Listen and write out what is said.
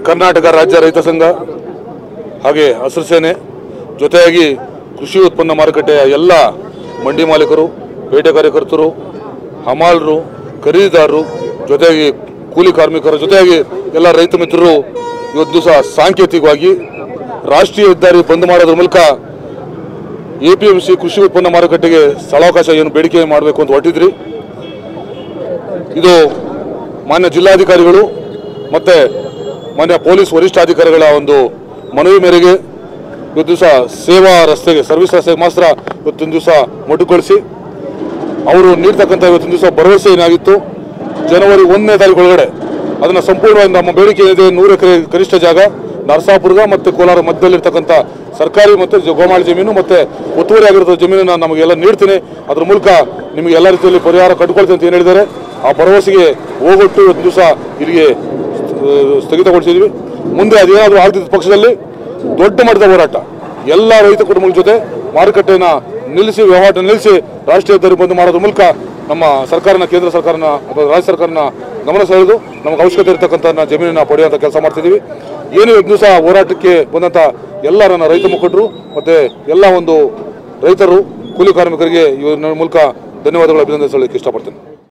ಕರ್ನಾಟಕ ರಾಜ್ಯ ರೈತ ಸಂಘ ಹಾಗೆ ಹಸಿರು ಸೇನೆ ಜೊತೆಯಾಗಿ ಕೃಷಿ ಉತ್ಪನ್ನ ಮಾರುಕಟ್ಟೆಯ ಎಲ್ಲ ಮಂಡಿ ಮಾಲೀಕರು ಪೇಟೆ ಕಾರ್ಯಕರ್ತರು ಹಮಾಲರು ಖರೀದಿದಾರರು ಜೊತೆಯಾಗಿ ಕೂಲಿ ಕಾರ್ಮಿಕರ ಜೊತೆಯಾಗಿ ಎಲ್ಲ ರೈತ ಮಿತ್ರರು ಇವತ್ತು ದಿವಸ ಸಾಂಕೇತಿಕವಾಗಿ ರಾಷ್ಟ್ರೀಯ ಹೆದ್ದಾರಿ ಬಂದ್ ಮಾಡೋದ್ರ ಮೂಲಕ ಎ ಪಿ ಎಂ ಸಿ ಕೃಷಿ ಉತ್ಪನ್ನ ಮಾರುಕಟ್ಟೆಗೆ ಸ್ಥಳಾವಕಾಶ ಏನು ಬೇಡಿಕೆ ಮಾಡಬೇಕು ಅಂತ ಹೊರಟಿದ್ರಿ ಇದು ಮಾನ್ಯ ಜಿಲ್ಲಾಧಿಕಾರಿಗಳು ಮತ್ತೆ ಮಾನ್ಯ ಪೊಲೀಸ್ ವರಿಷ್ಠಾಧಿಕಾರಿಗಳ ಒಂದು ಮನವಿ ಮೇರೆಗೆ ಇವತ್ತು ದಿವಸ ಸೇವಾ ರಸ್ತೆಗೆ ಸರ್ವಿಸ್ ರಸ್ತೆಗೆ ಮಾತ್ರ ಇವತ್ತಿನ ದಿವಸ ಮೊಟಕುಗೊಳಿಸಿ ಅವರು ನೀಡ್ತಕ್ಕಂಥ ಇವತ್ತಿನ ದಿವಸ ಭರವಸೆ ಏನಾಗಿತ್ತು ಜನವರಿ ಒಂದನೇ ತಾರೀಕು ಒಳಗಡೆ ಅದನ್ನು ಸಂಪೂರ್ಣವಾಗಿ ನಮ್ಮ ಬೇಡಿಕೆ ಇದೆ ನೂರು ಎಕರೆ ಕನಿಷ್ಠ ಜಾಗ ನರಸಾಪುರದ ಮತ್ತು ಕೋಲಾರ ಮಧ್ಯದಲ್ಲಿರ್ತಕ್ಕಂಥ ಸರ್ಕಾರಿ ಮತ್ತು ಜ- ಗೋಮಾಳ ಜಮೀನು ಮತ್ತು ಒತ್ತುವರಿ ಆಗಿರೋ ಜಮೀನನ್ನು ನಮಗೆಲ್ಲ ನೀಡ್ತೀನಿ ಅದ್ರ ಮೂಲಕ ನಿಮಗೆ ಎಲ್ಲ ರೀತಿಯಲ್ಲಿ ಪರಿಹಾರ ಕಟ್ಕೊಳ್ತೀನಿ ಅಂತ ಏನು ಹೇಳಿದ್ದಾರೆ ಆ ಭರವಸೆಗೆ ಹೋಗೊಟ್ಟು ಇವತ್ತು ದಿವಸ ಇಲ್ಲಿಗೆ ಆ, ಸ್ಥಗಿತಗೊಳಿಸಿದ್ವಿ ಮುಂದೆ ಅದೇನಾದರೂ ಆಗದಿದ್ದ ಪಕ್ಷದಲ್ಲಿ ದೊಡ್ಡ ಮಟ್ಟದ ಹೋರಾಟ ಎಲ್ಲ ರೈತ ಕುಟುಂಬಗಳ ಜೊತೆ ಮಾರುಕಟ್ಟೆನ ನಿಲ್ಲಿಸಿ ವ್ಯವಹಾರ ನಿಲ್ಲಿಸಿ ರಾಷ್ಟ್ರೀಯ ಹೆದ್ದಾರಿ ಬಂದ್ ಮಾಡೋದ್ರ ಮೂಲಕ ನಮ್ಮ ಸರ್ಕಾರನ ಕೇಂದ್ರ ಸರ್ಕಾರನ ಅಥವಾ ರಾಜ್ಯ ಸರ್ಕಾರನ ಗಮನ ಸೆಳೆದು ನಮಗೆ ಅವಶ್ಯಕತೆ ಇರತಕ್ಕಂಥ ಜಮೀನನ್ನ ಪಡೆಯುವಂಥ ಕೆಲಸ ಮಾಡ್ತಿದ್ದೀವಿ ಏನು ಇವತ್ತು ದಿವಸ ಹೋರಾಟಕ್ಕೆ ಬಂದಂಥ ಎಲ್ಲ ನನ್ನ ರೈತ ಮುಖಂಡರು ಮತ್ತು ಎಲ್ಲ ಒಂದು ರೈತರು ಕೂಲಿ ಕಾರ್ಮಿಕರಿಗೆ ಇವ್ರ ಮೂಲಕ ಧನ್ಯವಾದಗಳು ಅಭಿನಂದಿಸಲಿಕ್ಕೆ ಇಷ್ಟಪಡ್ತೇನೆ